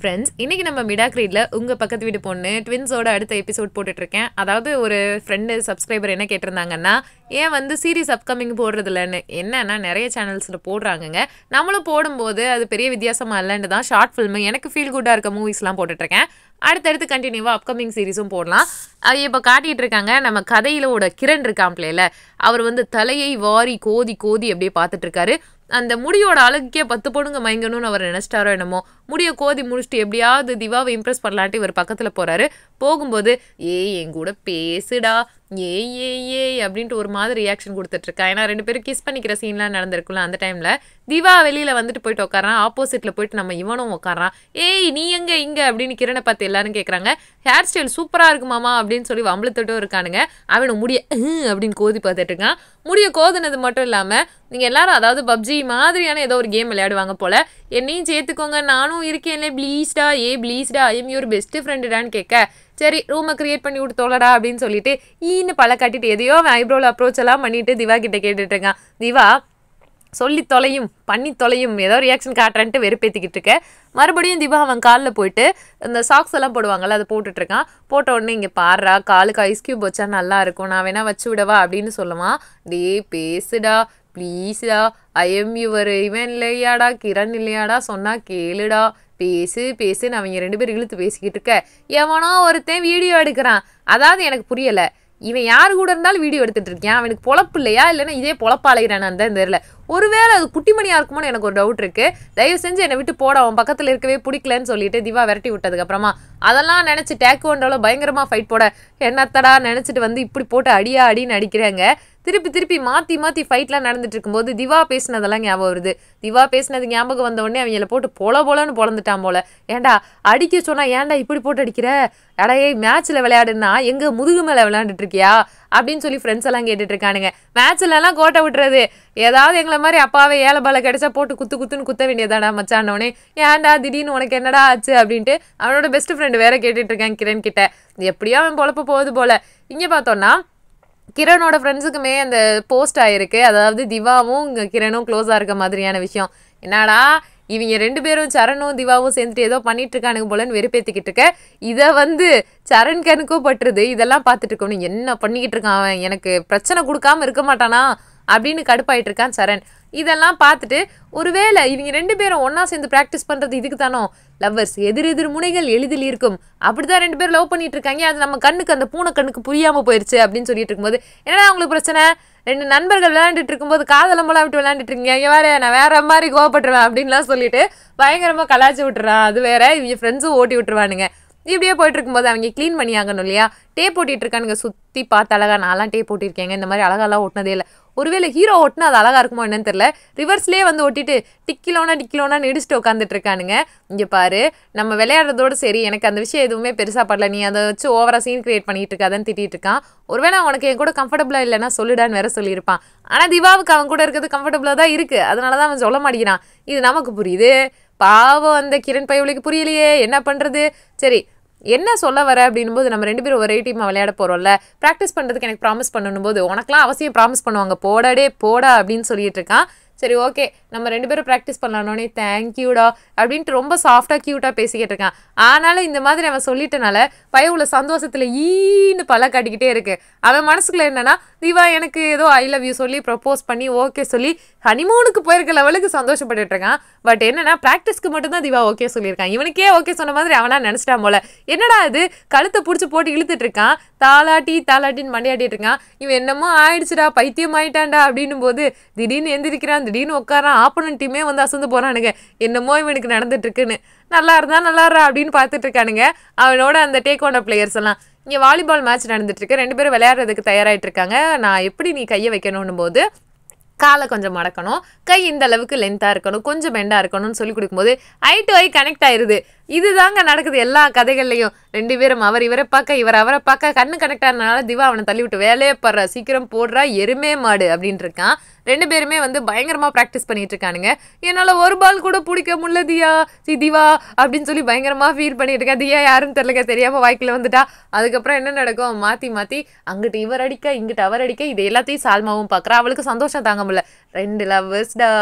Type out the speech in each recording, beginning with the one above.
friends இன்னைக்கு நம்ம மிடா கிரீட்ல உங்க பக்கத்து வீட்டு பொண்ணு ட்வின்ஸோட அடுத்த எபிசோட் போட்டுட்டு இருக்கேன் அதாவது ஒரு ஃப்ரெண்டு சப்ஸ்கிரைபர் என்ன கேட்டிருந்தாங்கன்னா ஏன் வந்து சீரிஸ் அப்கமிங் போடுறது இல்லைன்னு என்னன்னா நிறைய சேனல்ஸில் போடுறாங்கங்க நம்மளும் போடும்போது அது பெரிய வித்தியாசமா இல்லைன்னு தான் ஷார்ட் ஃபில்மு எனக்கு ஃபீல் குட்டாக இருக்க மூவிஸ்லாம் போட்டுட்ருக்கேன் அடுத்தடுத்து கண்டினியூவாக அப்கமிங் சீரிஸும் போடலாம் அது இப்போ காட்டிட்டு இருக்காங்க நம்ம கதையிலோட கிரண் இருக்காம்ப்லேல அவர் வந்து தலையை வாரி கோதி கோதி அப்படியே பார்த்துட்டு இருக்காரு அந்த முடியோட அழகுக்கே பத்து பொண்ணுங்க மயங்கணும்னு அவர் நினச்சிட்டாரோ என்னமோ முடியை கோதி முடிச்சுட்டு எப்படியாவது திவாவை இம்ப்ரெஸ் பண்ணலான்ட்டு இவர் பக்கத்தில் போகிறாரு போகும்போது ஏய் என் கூட பேசுடா ஏய் ஏய் ஏய் அப்படின்ட்டு ஒரு மாதிரி ரியாக்ஷன் கொடுத்துட்ருக்கா ஏன்னா ரெண்டு பேரும் கிஸ் பண்ணிக்கிற சீன்லாம் நடந்திருக்குல்ல அந்த டைமில் திவா வெளியில் வந்துட்டு போயிட்டு உட்காரான் ஆப்போசிட்டில் போயிட்டு நம்ம இவனும் உட்காரான் ஏய் நீ எங்க இங்கே அப்படின்னு கிரணை பார்த்து எல்லாரும் கேட்குறாங்க ஹேர் ஸ்டைல் சூப்பராக இருக்கு மாமா அப்படின்னு சொல்லி வம்பளத்துட்டும் இருக்கானுங்க அவனுக்கு முடிய "ஹம்" அப்படின்னு கோதி பார்த்துட்டு இருக்கான் முடிய கோதுனது மட்டும் இல்லாமல் நீங்கள் எல்லாரும் அதாவது பப்ஜி மாதிரியான ஏதோ ஒரு கேம் விளையாடுவாங்க போல் என்னையும் சேர்த்துக்கோங்க நானும் இருக்கேன்ல ப்ளீஸ்டா ஏ ப்ளீஸ்டா ஐஎம் யூர் பெஸ்ட் ஃப்ரெண்டுடான்னு கேட்க சரி ரூமை கிரியேட் பண்ணி விட்டு தொலைடா அப்படின்னு சொல்லிட்டு ஈன்னு பல கட்டிட்டு எதையோ அவன் ஐப்ரோவில் அப்ரோச் எல்லாம் பண்ணிட்டு திவா கிட்ட கேட்டுட்டு இருக்கான் திவா சொல்லி தொலையும் பண்ணி தொலையும் ஏதோ ரியாக்ஷன் காட்டுறேன்ட்டு வெறுப்பேற்றிக்கிட்டு இருக்க மறுபடியும் திவா அவன் காலில் போயிட்டு இந்த சாக்ஸ் எல்லாம் போடுவாங்கல்ல அதை போட்டுட்டு இருக்கான் போட்ட உடனே இங்கே பாடுறா காலுக்கு ஐஸ் கியூப் வச்சா நல்லா இருக்கும் நான் வேணா வச்சு விடவா அப்படின்னு சொல்லுவான் டே பேசுடா ப்ளீஸ்டா ஐஎம் யுவர் இவன் இல்லையாடா கிரண் இல்லையாடா சொன்னா கேளுடா பேசு பேசுன்னு அவங்க ரெண்டு பேரும் இழுத்து பேசிக்கிட்டு இருக்க எவனோ ஒருத்தன் வீடியோ எடுக்கிறான் அதாவது எனக்கு புரியலை இவன் யார் கூட இருந்தாலும் வீடியோ எடுத்துட்டு இருக்கேன் அவனுக்கு பொழப்பு இல்லையா இல்லைன்னா இதே பொழப்பு அலைகிறானான்னு தான் தெரியல ஒருவேளை அது குட்டிமணியாக இருக்குமோன்னு எனக்கு ஒரு டவுட் இருக்கு தயவு செஞ்சு என்னை விட்டு போட அவன் பக்கத்தில் இருக்கவே பிடிக்கலன்னு சொல்லிட்டு திவா விரட்டி விட்டதுக்கப்புறமா அதெல்லாம் நினச்சி டேக்குவண்டோவில் பயங்கரமாக ஃபைட் போட என்னத்தடா நினச்சிட்டு வந்து இப்படி போட்டு அடியா அடின்னு அடிக்கிறாங்க திருப்பி திருப்பி மாற்றி மாற்றி ஃபைட்லாம் நடந்துட்டு இருக்கும்போது திவா பேசினதெல்லாம் ஞாபகம் வருது திவா பேசினது ஞாபகம் வந்த உடனே அவங்கள போட்டு பொல பொலன்னு பொழந்துட்டான் போல ஏன்டா அடிக்க சொன்னா ஏன்டா இப்படி போட்டு அடிக்கிற அடா ஏய் மேட்ச்சில் விளையாடுனா எங்க முதுகு மேலே விளையாண்டுட்டு இருக்கியா அப்படின்னு சொல்லி ஃப்ரெண்ட்ஸ் எல்லாம் கேட்டுட்டு இருக்கானுங்க மேட்ச்ல எல்லாம் கோட்டை விட்டுறது ஏதாவது எங்களை மாதிரி அப்பாவே ஏழை பாலை கிடைச்சா போட்டு குத்து குத்துன்னு குத்த வேண்டியதாடா மச்சானோனே ஏன்டா திடீர்னு உனக்கு என்னடா ஆச்சு அப்படின்ட்டு அவனோட பெஸ்ட் ஃப்ரெண்டு வேற கேட்டுட்டு இருக்கான் கிரண் கிட்ட எப்படியோ அவன் பொழப்பு போகுது போல இங்கே பார்த்தோன்னா கிரணோட ஃப்ரெண்ட்ஸுக்குமே அந்த போஸ்ட் ஆயிருக்கு அதாவது திவாவும் இங்க கிரணும் க்ளோஸாக இருக்க மாதிரியான விஷயம் என்னடா இவங்க ரெண்டு பேரும் சரணும் திவாவும் சேர்ந்துட்டு ஏதோ பண்ணிட்டு இருக்கானுங்க போலன்னு வெறுப்பேற்றிக்கிட்டு இருக்க இதை வந்து சரண் கனுக்கும் பட்டுருது இதெல்லாம் பார்த்துட்டு இருக்கணும் என்ன பண்ணிக்கிட்டு இருக்கான் அவன் எனக்கு பிரச்சனை கொடுக்காம இருக்க மாட்டானா அப்படின்னு கடுப்பாயிட்டு இருக்கான் சரண் இதெல்லாம் பார்த்துட்டு ஒருவேளை இவங்க ரெண்டு பேரும் ஒண்ணா சேர்ந்து ப்ராக்டிஸ் பண்றது இதுக்கு தானோ லவ்வர்ஸ் எதிர் எதிர் முனைகள் எளிதில் இருக்கும் அப்படிதான் ரெண்டு பேரும் லவ் பண்ணிட்டு இருக்காங்க அது நம்ம கண்ணுக்கு அந்த பூனை கண்ணுக்கு புரியாம போயிருச்சு அப்படின்னு சொல்லிட்டு இருக்கும்போது என்னடா உங்களுக்கு பிரச்சனை ரெண்டு நண்பர்கள் விளையாண்டுட்டு இருக்கும்போது காதலம்பெல்லாம் விட்டு விளையாண்டுட்டு இருக்கீங்க இங்க வேற நான் வேற மாதிரி கோவப்பட்டுருவேன் அப்படின்லாம் சொல்லிட்டு பயங்கரமா கலாச்சி விட்டுறான் அது வேற இவங்க ஃப்ரெண்ட்ஸும் ஓட்டி விட்டுருவானுங்க இப்படியே போயிட்டு இருக்கும்போது அவங்க க்ளீன் பண்ணி ஆகணும் இல்லையா டேப் ஓட்டிட்டு இருக்கானுங்க சுற்றி பார்த்து அழகா நான்லாம் டேப் ஓட்டியிருக்கேங்க இந்த மாதிரி அழகாலாம் ஓட்டினதே இல்லை ஒருவேளை ஹீரோ ஓட்டினா அது அழகா இருக்குமோ என்னன்னு தெரியல ரிவர்ஸ்லேயே வந்து ஓட்டிட்டு டிக்கிலோனா டிக்கிலோனா இடிச்சுட்டு உட்காந்துட்டு இருக்கானுங்க இங்கே பாரு நம்ம விளையாடுறதோட சரி எனக்கு அந்த விஷயம் எதுவுமே பெருசாக படல நீ அதை வச்சு ஓவரா சீன் கிரியேட் பண்ணிட்டு இருக்காதன்னு திட்டிட்டு இருக்கான் ஒருவேளை உனக்கு என் கூட கம்ஃபர்டபுளாக இல்லைன்னா சொல்லிடான்னு வேற சொல்லியிருப்பான் ஆனால் திவாவுக்கு அவன் கூட இருக்கிறது கம்ஃபர்டபுளாக தான் இருக்குது அதனால தான் அவன் சொல்ல மாட்டேங்கிறான் இது நமக்கு புரியுது பாவம் அந்த கிரண் பயவலிக்கு புரியலையே என்ன பண்ணுறது சரி என்ன சொல்ல வர அப்படின்னும் போது நம்ம ரெண்டு பேரும் ஒரே டீமாக விளையாட போகிறோம்ல ப்ராக்டிஸ் பண்ணுறதுக்கு எனக்கு ப்ராமிஸ் பண்ணணும் போது உனக்குலாம் அவசியம் ப்ராமிஸ் பண்ணுவாங்க போடாடே போடா அப்படின்னு சொல்லிட்டு இருக்கான் சரி ஓகே நம்ம ரெண்டு பேரும் ப்ராக்டிஸ் பண்ணலானோடனே தேங்க்யூடா அப்படின்ட்டு ரொம்ப சாஃப்டாக க்யூட்டாக பேசிக்கிட்டு இருக்கான் ஆனாலும் இந்த மாதிரி அவன் சொல்லிட்டனால பய உள்ள சந்தோஷத்தில் ஈன்னு பல காட்டிக்கிட்டே இருக்கு அவன் மனசுக்குள்ள என்னன்னா திவா எனக்கு ஏதோ ஐ லவ் யூ சொல்லி ப்ரப்போஸ் பண்ணி ஓகே சொல்லி ஹனிமூனுக்கு போயிருக்க லெவலுக்கு சந்தோஷப்பட்டுட்டு இருக்கான் பட் என்னன்னா ப்ராக்டிஸ்க்கு மட்டும்தான் திவா ஓகே சொல்லியிருக்கான் இவனுக்கே ஓகே சொன்ன மாதிரி அவனா நினச்சிட்டான் போல என்னடா இது கழுத்தை பிடிச்சி போட்டு இழுத்துட்டு இருக்கான் தாலாட்டி தாலாட்டின்னு மண்டையாட்டிட்டு இருக்கான் இவன் என்னமோ ஆயிடுச்சுடா பைத்தியம் ஆயிட்டான்டா அப்படின்னும் போது திடீர்னு எந்திரிக்கிறான் திடீர்னு உட்காரான் ஆப்போனன்ட் டீமே வந்து அசந்து போறானுங்க என்னமோ இவனுக்கு நடந்துட்டு இருக்குன்னு நல்லா இருந்தா நல்லா இருடா அப்படின்னு பார்த்துட்டு இருக்கானுங்க அவனோட அந்த டேக் ஓன பிளேயர்ஸ் எல்லாம் இங்கே வாலிபால் மேட்ச் நடந்துட்டு இருக்கு ரெண்டு பேரும் விளையாடுறதுக்கு தயாராகிட்டு இருக்காங்க நான் எப்படி நீ கையை வைக்கணும்னு போது காலை கொஞ்சம் மடக்கணும் கை இந்த அளவுக்கு லென்த்தாக இருக்கணும் கொஞ்சம் பெண்டாக இருக்கணும்னு சொல்லி கொடுக்கும்போது ஐ டு ஐ கனெக்ட் ஆயிருது இதுதாங்க நடக்குது எல்லா கதைகள்லையும் ரெண்டு பேரும் அவர் இவரை பார்க்க இவர் அவரை பார்க்க கண்ணு கனெக்ட் ஆனதுனால திவா அவனை தள்ளி விட்டு வேலையே படுறா சீக்கிரம் போடுறா எருமே மாடு அப்படின்ட்டு இருக்கான் ரெண்டு பேருமே வந்து பயங்கரமாக ப்ராக்டிஸ் பண்ணிட்டு இருக்கானுங்க என்னால் ஒரு பால் கூட பிடிக்க முடியல தியா சி திவா அப்படின்னு சொல்லி பயங்கரமாக ஃபீல் பண்ணிட்டு இருக்கேன் தியா யாருன்னு தெரியலங்க தெரியாமல் வாய்க்கில் வந்துட்டா அதுக்கப்புறம் என்ன நடக்கும் மாற்றி மாற்றி அங்கிட்டு இவர் அடிக்க இங்கிட்டு அவர் அடிக்க இது எல்லாத்தையும் சால்மாவும் பார்க்குறா அவளுக்கு சந்தோஷம் தாங்க முடியல ரெண்டு லவ்வர்ஸ்டா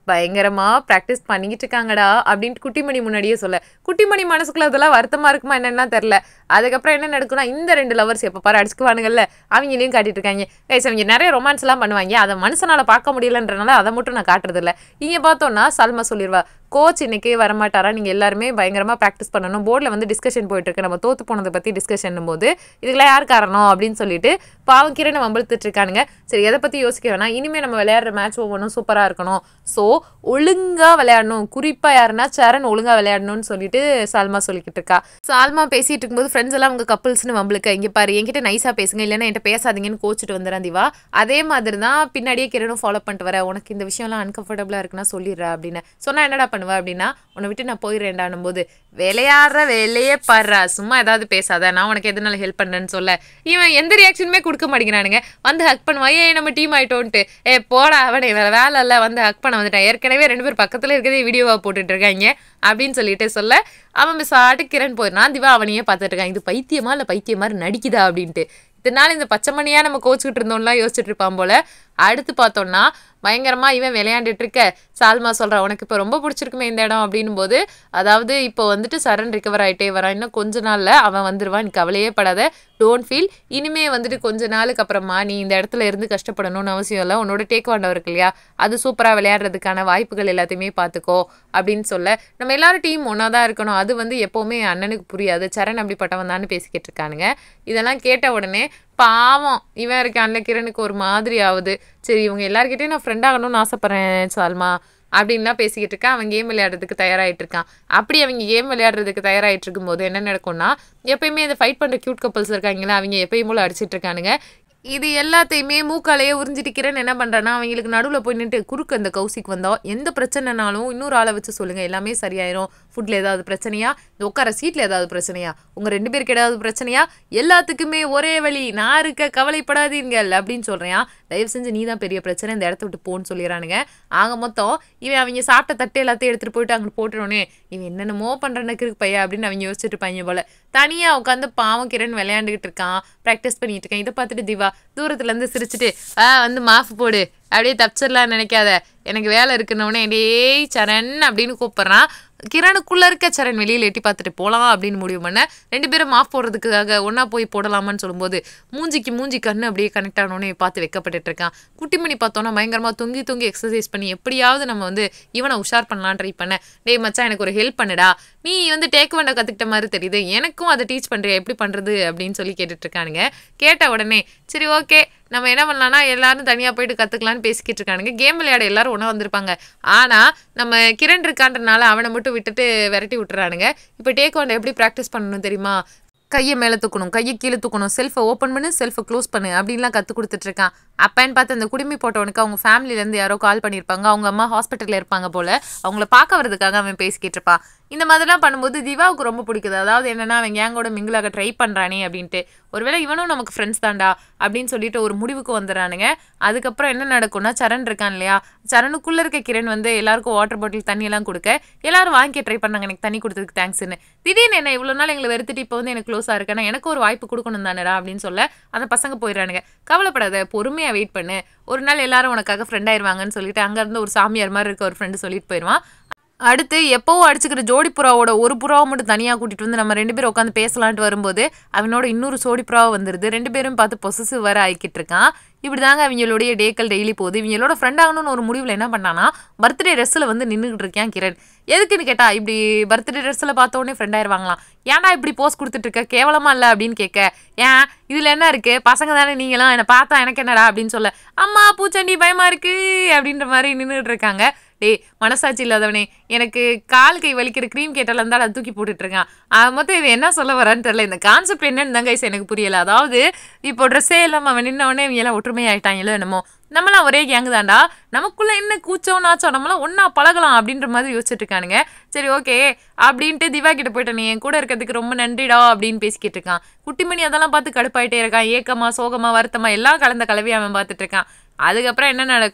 பயங்கரமா ப்ராக்டிஸ் பண்ணிக்கிட்டு இருக்காங்கடா அப்படின்ட்டு குட்டிமணி முன்னாடியே சொல்ல குட்டிமணி மனசுக்குள்ள அதெல்லாம் வருத்தமா இருக்குமா என்னன்னா தெரில அதுக்கப்புறம் என்ன நடக்கும்னா இந்த ரெண்டு லவர்ஸ் எப்போ பாரு அடிச்சுக்குவானுங்கல்ல அவங்களையும் காட்டிட்டு இருக்காங்க கைஸ் அவங்க நிறைய ரொமான்ஸ் எல்லாம் பண்ணுவாங்க அதை மனுஷனால பார்க்க முடியலன்றனால அதை மட்டும் நான் காட்டுறது இல்ல இங்க பார்த்தோம்னா சல்மா சொல்லிடுவா கோச் இன்னைக்கு வரமாட்டாரா நீங்க எல்லாருமே பயங்கரமா ப்ராக்டிஸ் பண்ணணும் போர்டில் வந்து டிஸ்கஷன் போயிட்டு இருக்கு நம்ம தோத்து போனதை பத்தி டிஸ்கஷன் போது இதுக்கெல்லாம் யார் காரணம் அப்படின்னு சொல்லிட்டு பாவம் கிரணை வம்பிழுத்துட்டு இருக்கானுங்க சரி எதை பத்தி யோசிக்க வேணாம் இனிமே நம்ம விளையாடுற மேட்ச் ஒவ்வொன்றும் சூப்பரா இருக்கணும் ஸோ ஒழுங்கா விளையாடணும் குறிப்பா யாருன்னா சரண் ஒழுங்கா விளையாடணும்னு சொல்லிட்டு சால்மா சொல்லிக்கிட்டு இருக்கா சால்மா பேசிட்டு இருக்கும்போது ஃப்ரெண்ட்ஸ் எல்லாம் அவங்க கப்புள்ஸ்னு வம்பளுக்க இங்க பாரு என்கிட்ட நைஸா பேசுங்க இல்லைன்னா என்கிட்ட பேசாதீங்கன்னு கோச்சிட்டு வந்துடுறான் திவா அதே மாதிரி தான் பின்னாடியே கிரணும் ஃபாலோ பண்ணிட்டு வர உனக்கு இந்த விஷயம்லாம் அன்கம்ஃபர்டபுளா இருக்குன்னா சொல்லிடுறா அப்படின்னு சொன்னா என்னடா பண்ணுவ அப்படின்னா உன்னை விட்டு நான் போயிடுறேன்டானும் போது விளையாடுற வேலையே பாடுறா சும்மா ஏதாவது பேசாத நான் உனக்கு எதனால ஹெல்ப் பண்ணேன்னு சொல்ல இவன் எந்த ரியாக்ஷனுமே கொடுக்க மாட்டேங்கிறானுங்க வந்து ஹக் பண்ணுவான் ஏன் நம்ம டீம் ஆயிட்டோன்ட்டு ஏ போடா அவனே வேற வேலை இல்லை வந்து ஹக் பண்ண வந்துட்டான் ஏற்கனவே ரெண்டு பேர் பக்கத்துல இருக்கிறதே வீடியோவா போட்டுட்டு இருக்காங்க அப்படின்னு சொல்லிட்டு சொல்ல அவன் மிஸ் ஆட்டு கிரண் போயிடுறான் திவா அவனையே பார்த்துட்டு இருக்கான் இது பைத்தியமா இல்லை பைத்தியம் மாதிரி நடிக்குதா அப்படின்ட்டு இதனால இந்த பச்சை மணியா நம்ம கோச்சுக்கிட்டு இருந்தோம்லாம் யோசிச்சுட்டு இருப்பான் போல அடுத்து பார்த்தோம்னா பயங்கரமா இவன் விளையாண்டுட்டு இருக்க சால்மா சொல்றா உனக்கு இப்போ ரொம்ப பிடிச்சிருக்குமே இந்த இடம் அப்படின்னும் போது அதாவது இப்போ வந்துட்டு சரண் ரிகவர் ஆயிட்டே வரான் இன்னும் கொஞ்ச நாள்ல அவன் வந்துருவான் நீ கவலையே படாத டோன்ட் ஃபீல் இனிமே வந்துட்டு கொஞ்ச நாளுக்கு அப்புறமா நீ இந்த இடத்துல இருந்து கஷ்டப்படணும்னு அவசியம் இல்லை உன்னோட டேக் வாண்டவர் இருக்கு இல்லையா அது சூப்பரா விளையாடுறதுக்கான வாய்ப்புகள் எல்லாத்தையுமே பார்த்துக்கோ அப்படின்னு சொல்ல நம்ம எல்லாரும் டீம் ஒன்றா தான் இருக்கணும் அது வந்து எப்போவுமே அண்ணனுக்கு புரியாது சரண் அப்படிப்பட்டவன் தான் பேசிக்கிட்டு இருக்கானுங்க இதெல்லாம் கேட்ட உடனே பாவம் இவன் இருக்கான்ல கிரணுக்கு ஒரு மாதிரி ஆகுது சரி இவங்க எல்லார்கிட்டயும் நான் ஃப்ரெண்ட் ஆகணும்னு ஆசைப்பட்றேன் சால்மா அப்படின்லாம் பேசிக்கிட்டு இருக்கேன் அவன் கேம் விளையாடுறதுக்கு தயாராகிட்டு இருக்கான் அப்படி அவங்க கேம் விளையாடுறதுக்கு தயாராகிட்டு இருக்கும்போது என்ன நடக்கும்னா எப்பயுமே இந்த ஃபைட் பண்ணுற க்யூட் கப்பல்ஸ் இருக்காங்களா அவங்க எப்பயும் போல அடிச்சிட்டு இருக்கானுங்க இது எல்லாத்தையுமே மூக்காலையே உறிஞ்சிட்டு கிரண் என்ன பண்ணுறான்னா அவங்களுக்கு நடுவில் போய் நின்று குறுக்கு அந்த கௌசிக்கு வந்தோம் எந்த பிரச்சனைனாலும் இன்னொரு ஆளை வச்சு சொல்லுங்கள் எல்லாமே சரியாயிரும் ஃபுட்டில் ஏதாவது பிரச்சனையா இந்த உட்கார சீட்டில் ஏதாவது பிரச்சனையா உங்கள் ரெண்டு பேருக்கு ஏதாவது பிரச்சனையா எல்லாத்துக்குமே ஒரே வழி நான் இருக்க கவலைப்படாதீர்கள் அப்படின்னு சொல்கிறேன் தயவு செஞ்சு நீ தான் பெரிய பிரச்சனை இந்த இடத்த விட்டு போன்னு சொல்லிடுறானுங்க ஆக மொத்தம் இவன் அவங்க சாப்பிட்ட தட்டு எல்லாத்தையும் எடுத்துகிட்டு போயிட்டு அங்கே போட்டுருவோனே இவன் என்னென்னமோ பண்ணுறனுக்கு இருக்கு பையா அப்படின்னு அவங்க யோசிச்சுட்டு இருப்பாங்க போல தனியாக உட்காந்து பாவம் கிரண் விளையாண்டுக்கிட்டு இருக்கான் ப்ராக்டிஸ் பண்ணிட்டு இருக்கான் இதை பார்த்துட்டு திவா தூரத்துலேருந்து சிரிச்சுட்டு ஆ வந்து மாஃப் போடு அப்படியே தப்பிச்சிடலாம் நினைக்காத எனக்கு வேலை இருக்குன்னொடனே டேய் சரண் அப்படின்னு கூப்பிட்றான் கிரணுக்குள்ள இருக்க சரண் வெளியில் எட்டி பார்த்துட்டு போகலாம் அப்படின்னு முடிவு பண்ண ரெண்டு பேரும் மாஃப் போடுறதுக்காக ஒன்றா போய் போடலாமான்னு சொல்லும்போது மூஞ்சிக்கு மூஞ்சி கண்ணு அப்படியே கனெக்ட் ஆனோடனே பார்த்து வைக்கப்பட்டுட்டு இருக்கான் குட்டிமணி பார்த்தோன்னா பயங்கரமாக தொங்கி தொங்கி எக்ஸசைஸ் பண்ணி எப்படியாவது நம்ம வந்து இவனை உஷார் பண்ணலாம் ட்ரை பண்ண டேய் மச்சான் எனக்கு ஒரு ஹெல்ப் பண்ணுடா நீ வந்து டேக் வண்ட கற்றுக்கிட்ட மாதிரி தெரியுது எனக்கும் அதை டீச் பண்ணுறியா எப்படி பண்ணுறது அப்படின்னு சொல்லி கேட்டுட்டு இருக்கானுங்க கேட்ட உடனே சரி ஓகே நம்ம என்ன பண்ணலாம்னா எல்லாரும் தனியாக போயிட்டு கற்றுக்கலான்னு பேசிக்கிட்டு இருக்கானுங்க கேம் விளையாட எல்லாரும் ஒன்றா வந்திருப்பாங்க ஆனால் நம்ம கிரண் இருக்கான்றனால அவனை மட்டும் விட்டுட்டு விரட்டி விட்டுறானுங்க இப்போ டேக் ஒன் எப்படி ப்ராக்டிஸ் பண்ணணும் தெரியுமா கையை மேலே தூக்கணும் கையை கீழே தூக்கணும் செல்ஃபை ஓப்பன் பண்ணு செல்ஃபை க்ளோஸ் பண்ணு அப்படின்லாம் கற்றுக் கொடுத்துட்ருக்கான் அப்பன்னு பார்த்து அந்த குடுமி போட்டவனுக்கு அவங்க ஃபேமிலிலேருந்து யாரோ கால் பண்ணியிருப்பாங்க அவங்க அம்மா ஹாஸ்பிட்டலில் இருப்பாங்க போல் அவங்கள பார்க்க வரதுக்காக அவன் பேசிக்கிட்டு இருப்பான் இந்த மாதிரிலாம் பண்ணும்போது திவாவுக்கு ரொம்ப பிடிக்குது அதாவது என்னன்னா அவன் கேங்கோட மிங்கிளாக ட்ரை பண்ணுறானே அப்படின்ட்டு ஒருவேளை இவனும் நமக்கு ஃப்ரெண்ட்ஸ் தான்டா அப்படின்னு சொல்லிட்டு ஒரு முடிவுக்கு வந்துடுறானுங்க அதுக்கப்புறம் என்ன நடக்கும்னா சரண் இருக்கான் இல்லையா சரணுக்குள்ளே இருக்க கிரண் வந்து எல்லாருக்கும் வாட்டர் பாட்டில் தண்ணியெல்லாம் கொடுக்க எல்லாரும் வாங்கிக்க ட்ரை பண்ணாங்க எனக்கு தண்ணி கொடுத்ததுக்கு தேங்க்ஸ்னு திடீர்னு என்ன இவ்வளோ நாள் எங்களை வெறுத்துட்டு இப்போ வந்து எனக்கு க்ளோஸாக இருக்கேன்னா எனக்கு ஒரு வாய்ப்பு கொடுக்கணும் தானேடா அப்படின்னு சொல்ல அந்த பசங்க போயிடுறானுங்க கவலைப்படாத பொறுமையாக வெயிட் பண்ணு ஒரு நாள் எல்லாரும் உனக்காக ஃப்ரெண்ட் ஆயிருவாங்கன்னு சொல்லிட்டு அங்கேருந்து ஒரு சாமியார் மாதிரி இருக்க ஒரு ஃப்ரெண்டு சொல்லிட்டு போயிடுவான் அடுத்து எப்போவும் அடிச்சுக்கிற ஜோடி புறாவோட ஒரு புறாவை மட்டும் தனியாக கூட்டிகிட்டு வந்து நம்ம ரெண்டு பேரும் உட்காந்து பேசலான்ட்டு வரும்போது அவனோட இன்னொரு சோடி புறாவை வந்துடுது ரெண்டு பேரும் பார்த்து பொசசிவ் வர ஆக்கிட்டு இருக்கான் இப்படி தாங்க அவங்களுடைய டேக்கள் டெய்லி போகுது இவங்களோட ஃப்ரெண்ட் ஆகணும்னு ஒரு முடிவில் என்ன பண்ணானா பர்த்டே ட்ரெஸ்ஸில் வந்து நின்றுக்கிட்டு இருக்கான் கிரண் எதுக்குன்னு கேட்டா இப்படி பர்த்டே ட்ரெஸ்ஸில் பார்த்த உடனே ஃப்ரெண்ட் ஆயிருவாங்களாம் ஏன்டா இப்படி போஸ் கொடுத்துட்டு இருக்க கேவலமா இல்லை அப்படின்னு கேட்க ஏன் இதில் என்ன இருக்கு பசங்க தானே நீங்களாம் என்னை பார்த்தா எனக்கு என்னடா அப்படின்னு சொல்ல அம்மா பூச்சண்டி பயமா இருக்கு அப்படின்ற மாதிரி நின்றுட்டு இருக்காங்க டேய் மனசாட்சி இல்லாதவனே எனக்கு கால் கை வலிக்கிற க்ரீம் கேட்டால இருந்தாலும் அதை தூக்கி போட்டுட்டு இருக்கான் அவன் மொத்தம் இவன் என்ன சொல்ல வரான்னு தெரியல இந்த கான்செப்ட் என்னன்னு தான் கைஸ் எனக்கு புரியல அதாவது இப்போ ட்ரெஸ்ஸே இல்லாமல் அவன் நின்ன உடனே இவங்க எல்லாம் ஒற்றுமையாயிட்டாங்களோ என்னமோ நம்மளாம் ஒரே கேங்கு தான்டா நமக்குள்ள என்ன கூச்சம் நாச்சம் நம்மளாம் ஒன்றா பழகலாம் அப்படின்ற மாதிரி யோசிச்சுட்டு இருக்கானுங்க சரி ஓகே அப்படின்ட்டு திவா கிட்ட போயிட்டு நீ என் கூட இருக்கிறதுக்கு ரொம்ப நன்றிடா அப்படின்னு பேசிக்கிட்டு இருக்கான் குட்டிமணி அதெல்லாம் பார்த்து கடுப்பாயிட்டே இருக்கான் ஏக்கமா சோகமா வருத்தமா எல்லாம் கலந்த கலவையை அவன் பார்த்துட்டு இருக்கான் அதுக்கப்புறம் என்ன நடக்கும்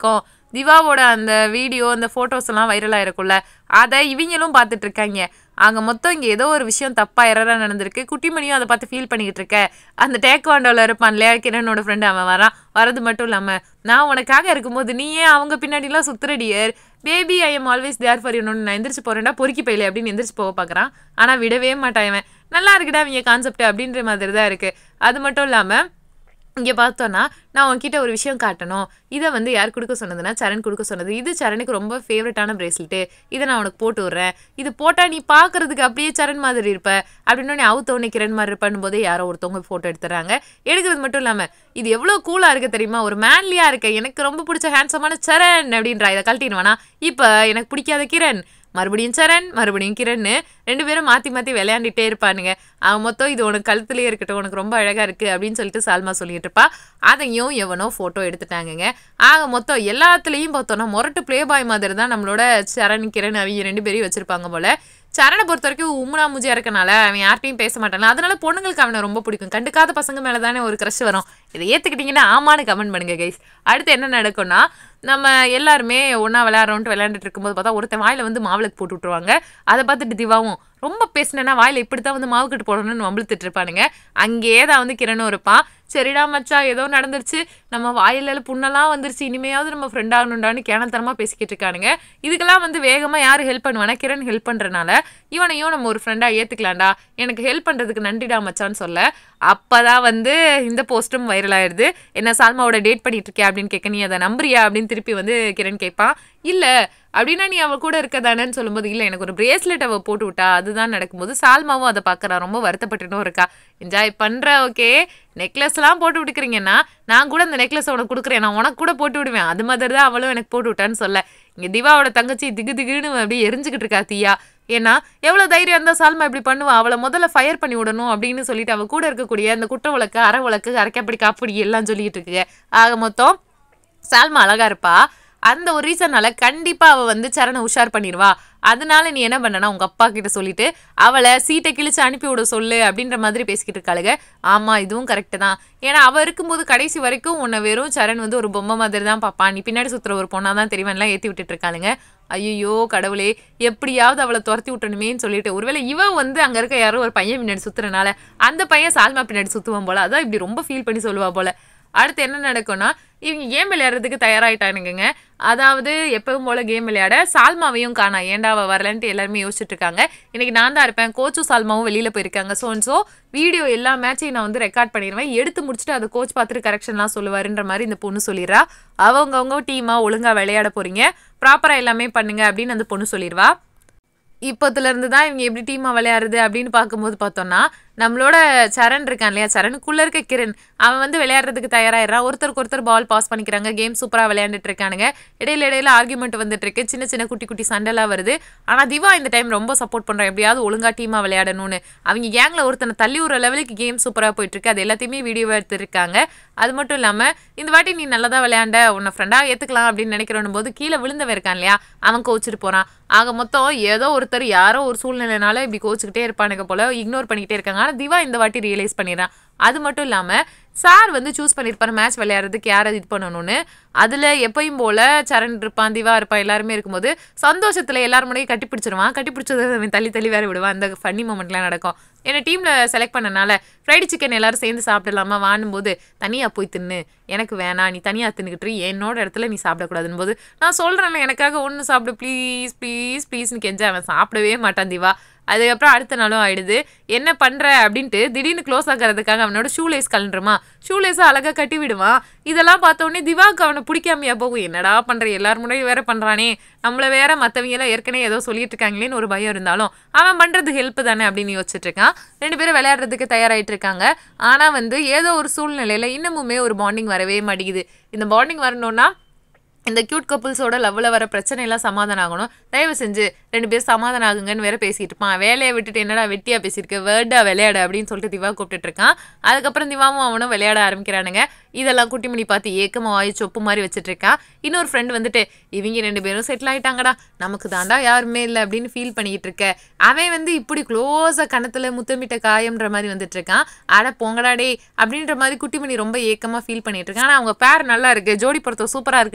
திவாவோட அந்த வீடியோ அந்த ஃபோட்டோஸ் எல்லாம் வைரலாக இருக்கும்ல அதை இவங்களும் பார்த்துட்டு இருக்காங்க அங்கே மொத்தம் இங்கே ஏதோ ஒரு விஷயம் தப்பா எரரா நடந்திருக்கு குட்டிமணியும் அதை பார்த்து ஃபீல் பண்ணிக்கிட்டு இருக்க அந்த டேக்வாண்டோவில் இருப்பான் இல்லையா கிரனோட ஃப்ரெண்டு அவன் வரான் வரது மட்டும் இல்லாமல் நான் உனக்காக இருக்கும்போது நீ ஏன் அவங்க பின்னாடிலாம் சுத்துறடியர் baby I am always there for யூனு நான் எந்திரிச்சு போறேன்டா பொறுக்கி பையில அப்படின்னு எந்திரிச்சு போக பார்க்குறான் ஆனால் விடவே மாட்டான் இவன் நல்லா இருக்குடா இவங்க கான்செப்ட் அப்படின்ற மாதிரி தான் இருக்குது அது மட்டும் இல்லாமல் இங்கே பார்த்தோன்னா நான் உன்கிட்ட ஒரு விஷயம் காட்டணும் இதை வந்து யார் கொடுக்க சொன்னதுன்னா சரண் கொடுக்க சொன்னது இது சரணுக்கு ரொம்ப ஃபேவரட்டான பிரேஸ்லெட்டு இதை நான் உனக்கு போட்டு விட்றேன் இது போட்டால் நீ பார்க்கறதுக்கு அப்படியே சரண் மாதிரி இருப்ப அப்படின்னு நீ அவுத்தோன்னே கிரண் மாதிரி இருப்பான்னு போதே யாரோ ஒருத்தவங்க ஃபோட்டோ எடுத்துறாங்க எடுக்கிறது மட்டும் இல்லாமல் இது எவ்வளோ கூலாக இருக்கு தெரியுமா ஒரு மேன்லியாக இருக்க எனக்கு ரொம்ப பிடிச்ச ஹேண்ட்ஸமான சரண் அப்படின்றா இதை கழட்டிடுவானா இப்போ எனக்கு பிடிக்காத கிரண் மறுபடியும் சரண் மறுபடியும் கிரண்னு ரெண்டு பேரும் மாற்றி மாற்றி விளையாண்டுட்டே இருப்பானுங்க அவன் மொத்தம் இது உனக்கு கழுத்துலேயே இருக்கட்டும் உனக்கு ரொம்ப அழகாக இருக்குது அப்படின்னு சொல்லிட்டு சால்மா சொல்லிட்டு இருப்பா அதையும் எவனோ ஃபோட்டோ எடுத்துட்டாங்கங்க ஆக மொத்தம் எல்லாத்துலேயும் பார்த்தோன்னா மொரட்டு ப்ளே பாய் மாதிரி தான் நம்மளோட சரண் கிரண் அவங்க ரெண்டு பேரையும் வச்சுருப்பாங்க போல சரணை பொறுத்த வரைக்கும் உம்முனா மூஞ்சியா இருக்கனால அவன் யார்ட்டையும் பேச மாட்டான்ல அதனால பொண்ணுங்களுக்கு அவனை ரொம்ப பிடிக்கும் கண்டுக்காத பசங்க மேலே தானே ஒரு க்ரஷ் வரும் இதை ஏற்றுக்கிட்டிங்கன்னா ஆமான்னு கமெண்ட் பண்ணுங்க கைஸ் அடுத்து என்ன நடக்கும்னா நம்ம எல்லாருமே ஒன்றா விளையாடுறோன்ட்டு விளையாண்டுட்டு இருக்கும்போது பார்த்தா ஒருத்தன் வாயில் வந்து மாவிளக்கு போட்டு விட்ருவாங்க அதை பார்த்துட்டு திவாவும் ரொம்ப பேசினேன்னா வாயில் இப்படி தான் வந்து மாவு கட்டு போடணும்னு வம்பிழுத்துட்டு இருப்பானுங்க அங்கேயே தான் வந்து கிரணும் இருப்பான் சரிடா மச்சான் ஏதோ நடந்துருச்சு நம்ம வாயில புண்ணெல்லாம் வந்துருச்சு இனிமையாவது நம்ம ஃப்ரெண்ட் ஆகணுண்டான்னு கேனத்தனமாக பேசிக்கிட்டு இருக்கானுங்க இதுக்கெல்லாம் வந்து வேகமாக யார் ஹெல்ப் பண்ணுவானா கிரண் ஹெல்ப் பண்ணுறனால இவனையும் நம்ம ஒரு ஃப்ரெண்டாக ஏற்றுக்கலாம்டா எனக்கு ஹெல்ப் பண்ணுறதுக்கு நன்றிடா மச்சான்னு சொல்ல அப்போ தான் வந்து இந்த போஸ்ட்டும் வைரல் ஆயிடுது என்ன சால்மாவோட டேட் பண்ணிட்டு இருக்கே அப்படின்னு கேட்க நீ அதை நம்புறியா அப்படின்னு திருப்பி வந்து கிரண் கேட்பான் இல்லை அப்படின்னா நீ அவள் கூட இருக்கதானேன்னு சொல்லும்போது இல்லை எனக்கு ஒரு பிரேஸ்லெட் அவள் போட்டு விட்டா அதுதான் நடக்கும்போது சால்மாவும் அதை பார்க்குறா ரொம்ப வருத்தப்பட்டுட்டும் இருக்கா என்ஜாய் பண்ணுற ஓகே நெக்லஸ்லாம் போட்டு விட்டுக்கிறீங்கன்னா நான் கூட அந்த நெக்லஸ் உனக்கு கொடுக்குறேன் நான் உனக்கு கூட போட்டு விடுவேன் அது மாதிரி தான் அவளும் எனக்கு போட்டு விட்டான்னு சொல்ல இங்கே திவாவோட தங்கச்சி திகு திகுன்னு அப்படியே எரிஞ்சுக்கிட்டு இருக்கா தீயா ஏன்னா எவ்வளோ தைரியம் இருந்தால் சால்மா இப்படி பண்ணுவா அவளை முதல்ல ஃபயர் பண்ணி விடணும் அப்படின்னு சொல்லிட்டு அவள் கூட இருக்கக்கூடிய அந்த குற்ற வழக்கு அரை வழக்கு அரைக்கப்படி காப்படி எல்லாம் சொல்லிட்டு இருக்கு ஆக மொத்தம் சால்மா அழகா இருப்பா அந்த ஒரு ரீசனால கண்டிப்பா அவ வந்து சரணை உஷார் பண்ணிடுவா அதனால நீ என்ன பண்ணனா உங்க அப்பா கிட்ட சொல்லிட்டு அவளை சீட்டை கிழிச்சு அனுப்பி விட சொல்லு அப்படின்ற மாதிரி பேசிக்கிட்டு இருக்காளுங்க ஆமா இதுவும் கரெக்டு தான் ஏன்னா அவ இருக்கும்போது கடைசி வரைக்கும் உன்னை வெறும் சரண் வந்து ஒரு பொம்மை மாதிரி தான் பாப்பான் நீ பின்னாடி சுத்துற ஒரு பொண்ணா தான் தெரியுமெல்லாம் ஏத்தி விட்டுட்டு இருக்காளுங்க ஐயோ கடவுளே எப்படியாவது அவளை துரத்தி விட்டணுமேன்னு சொல்லிட்டு ஒருவேளை இவன் வந்து அங்க இருக்க யாரோ ஒரு பையன் பின்னாடி சுத்துறனால அந்த பையன் சால்மா பின்னாடி சுத்துவான் போல அதான் இப்படி ரொம்ப ஃபீல் பண்ணி சொல்லுவா போல அடுத்து என்ன நடக்கும்னா இவங்க கேம் விளையாடுறதுக்கு தயாராயிட்டானுங்க அதாவது எப்பவும் போல கேம் விளையாட சால்மாவையும் காணா ஏன்டா அவ வரலன்ட்டு எல்லாருமே யோசிச்சுட்டு இருக்காங்க இன்னைக்கு நான் தான் இருப்பேன் கோச்சும் சால்மாவும் வெளியில போயிருக்காங்க ஸோ ஸோ வீடியோ எல்லா மேட்சையும் நான் வந்து ரெக்கார்ட் பண்ணிடுவேன் எடுத்து முடிச்சுட்டு அதை கோச் பார்த்துட்டு கரெக்ஷன்லாம் சொல்லுவாருன்ற மாதிரி இந்த பொண்ணு சொல்லிடுறா அவங்கவுங்க டீமா ஒழுங்கா விளையாட போறீங்க ப்ராப்பரா எல்லாமே பண்ணுங்க அப்படின்னு அந்த பொண்ணு சொல்லிடுவா இப்போத்துல இருந்து தான் இவங்க எப்படி டீமா விளையாடுறது அப்படின்னு பார்க்கும்போது பார்த்தோம்னா நம்மளோட சரண் இருக்கான் இல்லையா சரணுக்குள்ள இருக்க கிரண் அவன் வந்து விளையாடுறதுக்கு தயாராயிடுறான் ஒருத்தருக்கு ஒருத்தர் பால் பாஸ் பண்ணிக்கிறாங்க கேம் சூப்பராக விளையாண்டுட்டு இருக்கானுங்க இடையில இடையில ஆர்குமெண்ட் வந்துட்டு இருக்கு சின்ன சின்ன குட்டி குட்டி சண்டைலாம் வருது ஆனா திவா இந்த டைம் ரொம்ப சப்போர்ட் பண்றான் எப்படியாவது ஒழுங்கா டீமா விளையாடணும்னு அவங்க கேங்ல ஒருத்தனை தள்ளி விடுற லெவலுக்கு கேம் சூப்பராக போயிட்டு இருக்கு அது எல்லாத்தையுமே வீடியோ எடுத்துருக்காங்க அது மட்டும் இல்லாம இந்த வாட்டி நீ நல்லதா விளையாண்ட உன்னை ஃப்ரெண்டா ஏத்துக்கலாம் அப்படின்னு நினைக்கிறோம் போது கீழே விழுந்தவன் இருக்கான் இல்லையா அவன் கோச்சிட்டு போறான் ஆக மொத்தம் ஏதோ ஒருத்தர் யாரோ ஒரு சூழ்நிலைனால இப்படி கோச்சுக்கிட்டே இருப்பானுங்க போல இக்னோர் பண்ணிக்கிட்டே இருக்காங்க ஆனா திவா இந்த வாட்டி ரியலைஸ் பண்ணிடுறான் அது மட்டும் இல்லாம சார் வந்து சூஸ் பண்ணியிருப்பாரு மேட்ச் விளையாடுறதுக்கு யாரை இது பண்ணணும்னு அதுல எப்பயும் போல சரண் இருப்பான் திவா இருப்பான் எல்லாருமே இருக்கும்போது சந்தோஷத்துல எல்லாரும் முன்னாடி கட்டி பிடிச்சிருவான் கட்டி பிடிச்சதை அவன் தள்ளி தள்ளி வேற விடுவான் அந்த ஃபன்னி மூமெண்ட்லாம் நடக்கும் என்னை டீம்ல செலக்ட் பண்ணனால ஃப்ரைடு சிக்கன் எல்லாரும் சேர்ந்து சாப்பிடலாமா வாணும் போது தனியா போய் தின்னு எனக்கு வேணாம் நீ தனியா தின்னுக்கிட்டு இரு, என்னோட இடத்துல நீ சாப்பிடக்கூடாதுன்னு போது நான் சொல்றேன்ல எனக்காக ஒன்று சாப்பிடு ப்ளீஸ் ப்ளீஸ் ப்ளீஸ்னு கெஞ்ச அவன் சாப்பிடவே மாட்டான் திவா அதுக்கப்புறம் அடுத்த நாளும் ஆயிடுது என்ன பண்ற அப்படின்ட்டு திடீர்னு க்ளோஸ் ஆகிறதுக்காக அவனோட ஷூ லேஸ் கலண்டுருமா ஷூ லேஸை அழகா கட்டி விடுவான் இதெல்லாம் பார்த்த உடனே திவாக்கு அவனை பிடிக்காமையா போகும் என்னடா பண்ற எல்லாரும் முன்னாடி வேற பண்றானே நம்மள வேற மத்தவங்க எல்லாம் ஏற்கனவே ஏதோ சொல்லிட்டு இருக்காங்களேன்னு ஒரு பயம் இருந்தாலும் அவன் பண்றது ஹெல்ப் தானே அப்படின்னு யோசிச்சுட்டு இருக்கான் ரெண்டு பேரும் விளையாடுறதுக்கு தயாராயிட்டு இருக்காங்க ஆனா வந்து ஏதோ ஒரு சூழ்நிலையில இன்னமுமே ஒரு பாண்டிங் வரவே மாட்டேங்குது இந்த பாண்டிங் வரணும்னா இந்த கியூட் கப்புள்ஸோட லவ்வில் வர பிரச்சனை எல்லாம் சமாதானம் ஆகணும் தயவு செஞ்சு ரெண்டு பேரும் சமாதானம் ஆகுங்கன்னு வேற பேசிட்டு இருப்பான் வேலையை விட்டுட்டு என்னடா வெட்டியா பேசியிருக்க வேர்டா விளையாடு அப்படின்னு சொல்லிட்டு திவா கூப்பிட்டுட்டு இருக்கான் அதுக்கப்புறம் திவாவும் அவனும் விளையாட ஆரம்பிக்கிறானுங்க இதெல்லாம் குட்டிமணி பார்த்து ஏக்கமா வாய் சொப்பு மாதிரி வச்சுட்டு இருக்கான் இன்னொரு ஃப்ரெண்ட் வந்துட்டு இவங்க ரெண்டு பேரும் செட்டில் ஆயிட்டாங்கடா நமக்கு தாண்டா யாருமே இல்லை அப்படின்னு ஃபீல் பண்ணிக்கிட்டு இருக்க அவன் வந்து இப்படி க்ளோஸாக கணத்துல முத்தமிட்ட காயம்ன்ற மாதிரி வந்துட்டு இருக்கான் அட போங்கடா டேய் அப்படின்ற மாதிரி குட்டிமணி ரொம்ப ஏக்கமா ஃபீல் பண்ணிட்டு இருக்கான் ஆனா அவங்க பேர் நல்லா இருக்கு ஜோடி பொருத்தம் சூப்பரா இருக்குன்னுலாம் சொல்ல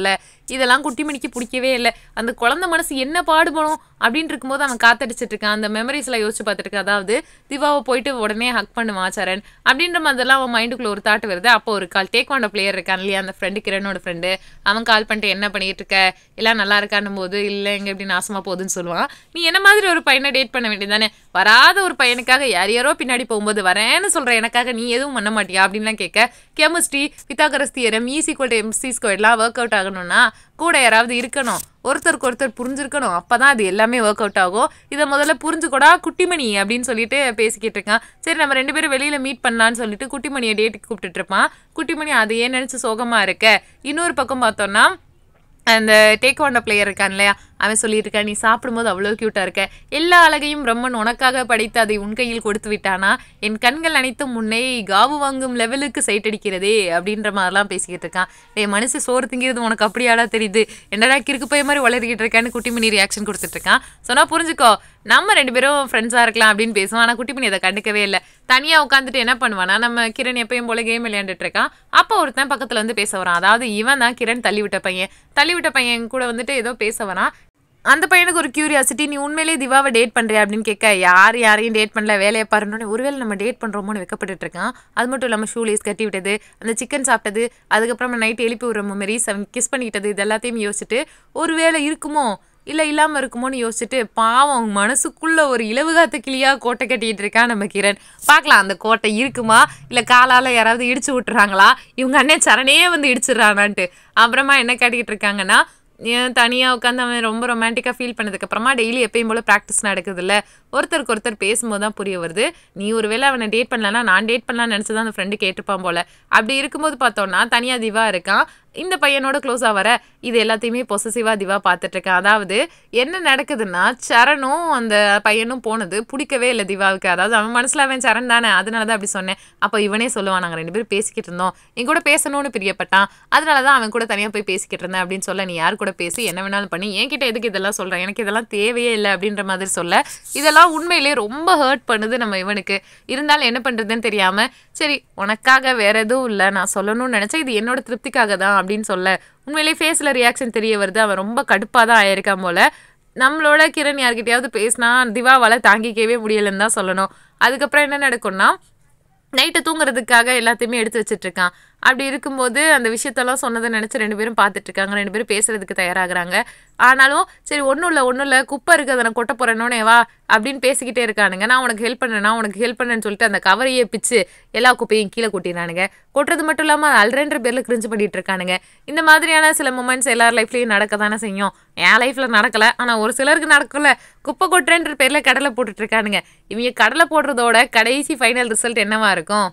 சொல்ல இதெல்லாம் குட்டிமணிக்கு பிடிக்கவே இல்லை அந்த குழந்தை மனசு என்ன பாடுபடும் அப்படின்னு இருக்கும்போது அவன் காத்தடிச்சிட்டு இருக்கான் அந்த மெமரிஸ்லாம் யோசிச்சு பார்த்துட்டு இருக்கான் அதாவது திவாவை போயிட்டு உடனே ஹக் பண்ணுவான் சரண் அப்படின்ற மாதிரிலாம் அவன் மைண்டுக்குள்ள ஒரு தாட் வருது அப்போ ஒரு கால் டேக்வாண்டோ பிளேயர் இருக்கான் இல்லையா அந்த ஃப்ரெண்டு கிரணோட ஃப்ரெண்டு அவன் கால் பண்ணிட்டு என்ன பண்ணிட்டு இருக்க எல்லாம் நல்லா இருக்கான்னும் போது இல்லை எங்க இப்படி நாசமா போகுதுன்னு சொல்லுவான் நீ என்ன மாதிரி ஒரு பையனை டேட் பண்ண வேண்டியதானே வராத ஒரு பையனுக்காக யார் யாரோ பின்னாடி போகும்போது வரேன்னு சொல்ற எனக்காக நீ எதுவும் பண்ண மாட்டியா அப்படின்லாம் கேட்க கெமிஸ்ட்ரி பித்தாகரஸ் தியரம் ஈஸி கோல்டு எம்சி ஸ்கொயர்லாம் ஒர்க் அவுட் ஆகணும்னா கூட யாராவது இருக்கணும் ஒருத்தருக்கு ஒருத்தர் புரிஞ்சிருக்கணும் அப்பதான் அது எல்லாமே ஒர்க் அவுட் ஆகும் இதை முதல்ல புரிஞ்சுக்கூடா குட்டிமணி அப்படின்னு சொல்லிட்டு பேசிக்கிட்டு இருக்கான் சரி நம்ம ரெண்டு பேரும் வெளியில மீட் பண்ணலான்னு சொல்லிட்டு குட்டிமணியை டேட்டுக்கு கூப்பிட்டுட்டு இருப்பான் குட்டிமணி அதையே நினைச்சு சோகமா இருக்க இன்னொரு பக்கம் பார்த்தோம்னா அந்த டேக் ஒன் பிளேயர் இருக்கான் இல்லையா அவன் சொல்லியிருக்கான் நீ சாப்பிடும்போது அவ்வளோ க்யூட்டாக இருக்க எல்லா அழகையும் பிரம்மன் உனக்காக படைத்து அதை உன் கையில் கொடுத்து விட்டானா என் கண்கள் அனைத்தும் முன்னே காவு வாங்கும் லெவலுக்கு சைட் அடிக்கிறதே அப்படின்ற மாதிரிலாம் பேசிக்கிட்டு இருக்கான் டேய் மனுஷ சோறு திங்கிறது உனக்கு அப்படியாடா தெரியுது என்னடா கிறுக்கு பைய மாதிரி வளர்க்கிட்டு இருக்கான்னு குட்டிமணி ரியாக்ஷன் கொடுத்துட்டு இருக்கான் சொன்னா புரிஞ்சுக்கோ நம்ம ரெண்டு பேரும் ஃப்ரெண்ட்ஸாக இருக்கலாம் அப்படின்னு பேசுவோம் ஆனால் குட்டிமணி அதை கண்டுக்கவே இல்லை தனியாக உட்காந்துட்டு என்ன பண்ணுவானா நம்ம கிரண் எப்பயும் போல கேம் விளையாண்டுட்டு இருக்கான் அப்போ ஒருத்தன் பக்கத்தில் வந்து பேச வரான் அதாவது இவன் தான் கிரண் தள்ளி விட்ட பையன் தள்ளி விட்ட பையன் கூட வந்துட்டு ஏதோ பேச வரான் அந்த பையனுக்கு ஒரு கியூரியாசிட்டி நீ உண்மையிலேயே திவாவை டேட் பண்ணுறியா அப்படின்னு கேட்க யார் யாரையும் டேட் பண்ணல வேலையை பாருன்னு ஒருவேளை நம்ம டேட் பண்ணுறோமோன்னு வைக்கப்பட்டுட்டு இருக்கான் அது மட்டும் இல்லாமல் ஷூலேஸ் கட்டி விட்டது அந்த சிக்கன் சாப்பிட்டது அதுக்கப்புறமா நைட் எழுப்பி விடுற மெமரிஸ் அவன் கிஸ் பண்ணிக்கிட்டது இது எல்லாத்தையும் யோசிச்சுட்டு ஒருவேளை இருக்குமோ இல்லை இல்லாமல் இருக்குமோன்னு யோசிச்சுட்டு பாவம் மனசுக்குள்ள ஒரு இலவுகாத்த கிளியாக கோட்டை கட்டிட்டு இருக்கான் நம்ம கிரண் பார்க்கலாம் அந்த கோட்டை இருக்குமா இல்லை காலால் யாராவது இடிச்சு விட்டுறாங்களா இவங்க அண்ணன் சரணே வந்து இடிச்சிடுறானான்ட்டு அப்புறமா என்ன காட்டிக்கிட்டு இருக்காங்கன்னா ஏன் தனியாக உட்காந்து அவன் ரொம்ப ரொமான்டிக்காக ஃபீல் பண்ணதுக்கப்புறமா டெய்லி எப்பயும் போல் ப்ராக்டிஸ் நடக்குதுல்ல ஒருத்தருக்கு ஒருத்தர் பேசும்போது தான் புரிய வருது நீ ஒருவேளை அவனை டேட் பண்ணலன்னா நான் டேட் பண்ணலாம்னு நினச்சி தான் அந்த ஃப்ரெண்டு கேட்டிருப்பான் போல அப்படி இருக்கும்போது பார்த்தோன்னா தனியாக திவா இருக்கான் இந்த பையனோட க்ளோஸாக வர இது எல்லாத்தையுமே பொசசிவாக திவா பார்த்துட்டு இருக்கேன் அதாவது என்ன நடக்குதுன்னா சரணும் அந்த பையனும் போனது பிடிக்கவே இல்லை திவாவுக்கு அதாவது அவன் மனசில் அவன் சரண் தானே அதனால தான் அப்படி சொன்னேன் அப்போ இவனே சொல்லுவான் நாங்கள் ரெண்டு பேரும் பேசிக்கிட்டு இருந்தோம் என் கூட பேசணும்னு பிரியப்பட்டான் அதனால தான் அவன் கூட தனியாக போய் பேசிக்கிட்டு இருந்தேன் அப்படின்னு சொல்ல நீ யார் கூட பேசி என்ன வேணாலும் பண்ணி என்கிட்ட எதுக்கு இதெல்லாம் சொல்கிறேன் எனக்கு இதெல்லாம் தேவையே இல்லை அப்படின்ற மாதிரி சொல்ல இதெல்லாம் உண்மையிலேயே ரொம்ப ஹர்ட் பண்ணுது நம்ம இவனுக்கு இருந்தாலும் என்ன பண்ணுறதுன்னு தெரியாமல் சரி உனக்காக வேற எதுவும் இல்லை நான் சொல்லணும்னு நினச்சேன் இது என்னோட திருப்திக்காக தான் அப்படின்னு சொல்ல உண்மையிலேயே ஃபேஸில் ரியாக்ஷன் தெரிய வருது அவன் ரொம்ப கடுப்பாக தான் ஆயிருக்கான் போல நம்மளோட கிரண் யார்கிட்டயாவது பேசினா திவாவால் தாங்கிக்கவே முடியலைன்னு தான் சொல்லணும் அதுக்கப்புறம் என்ன நடக்கும்னா நைட்டு தூங்குறதுக்காக எல்லாத்தையுமே எடுத்து வச்சிட்டு இருக்கான் அப்படி இருக்கும்போது அந்த விஷயத்தெல்லாம் சொன்னதை நினச்சி ரெண்டு பேரும் பார்த்துட்டு இருக்காங்க ரெண்டு பேரும் பேசுறதுக்கு தயாராகிறாங்க ஆனாலும் சரி ஒன்றும் இல்லை ஒன்றும் இல்லை குப்பை இருக்குது அதை நான் கொட்ட போகிறேன்னே வா அப்படின்னு பேசிக்கிட்டே இருக்கானுங்க நான் உனக்கு ஹெல்ப் பண்ணேன் நான் உனக்கு ஹெல்ப் பண்ணேன்னு சொல்லிட்டு அந்த கவரையே பிச்சு எல்லா குப்பையும் கீழே கொட்டினானுங்க கொட்டுறது மட்டும் இல்லாமல் அல்ரென்ற பேரில் கிரிஞ்சு பண்ணிட்டு இருக்கானுங்க இந்த மாதிரியான சில மூமெண்ட்ஸ் எல்லார் லைஃப்லையும் நடக்க தானே செய்யும் என் லைஃப்பில் நடக்கலை ஆனால் ஒரு சிலருக்கு நடக்கல குப்பை கொட்டுறேன்ற பேரில் கடலை போட்டுட்டு இருக்கானுங்க இவங்க கடலை போடுறதோட கடைசி ஃபைனல் ரிசல்ட் என்னவா இருக்கும்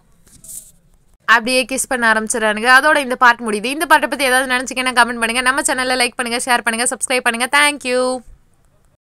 அப்படியே கிஸ் பண்ண ஆரம்பிச்சிடறானுங்க அதோட இந்த பார்ட் முடியுது இந்த பாட்டை பற்றி ஏதாவது நினச்சிங்கன்னா கமெண்ட் பண்ணுங்கள் நம்ம சேனலில் லைக் பண்ணுங்கள் ஷேர் பண்ணுங்கள் சப்ஸ்கிரைப் பண்ணுங்கள் தேங்க்யூ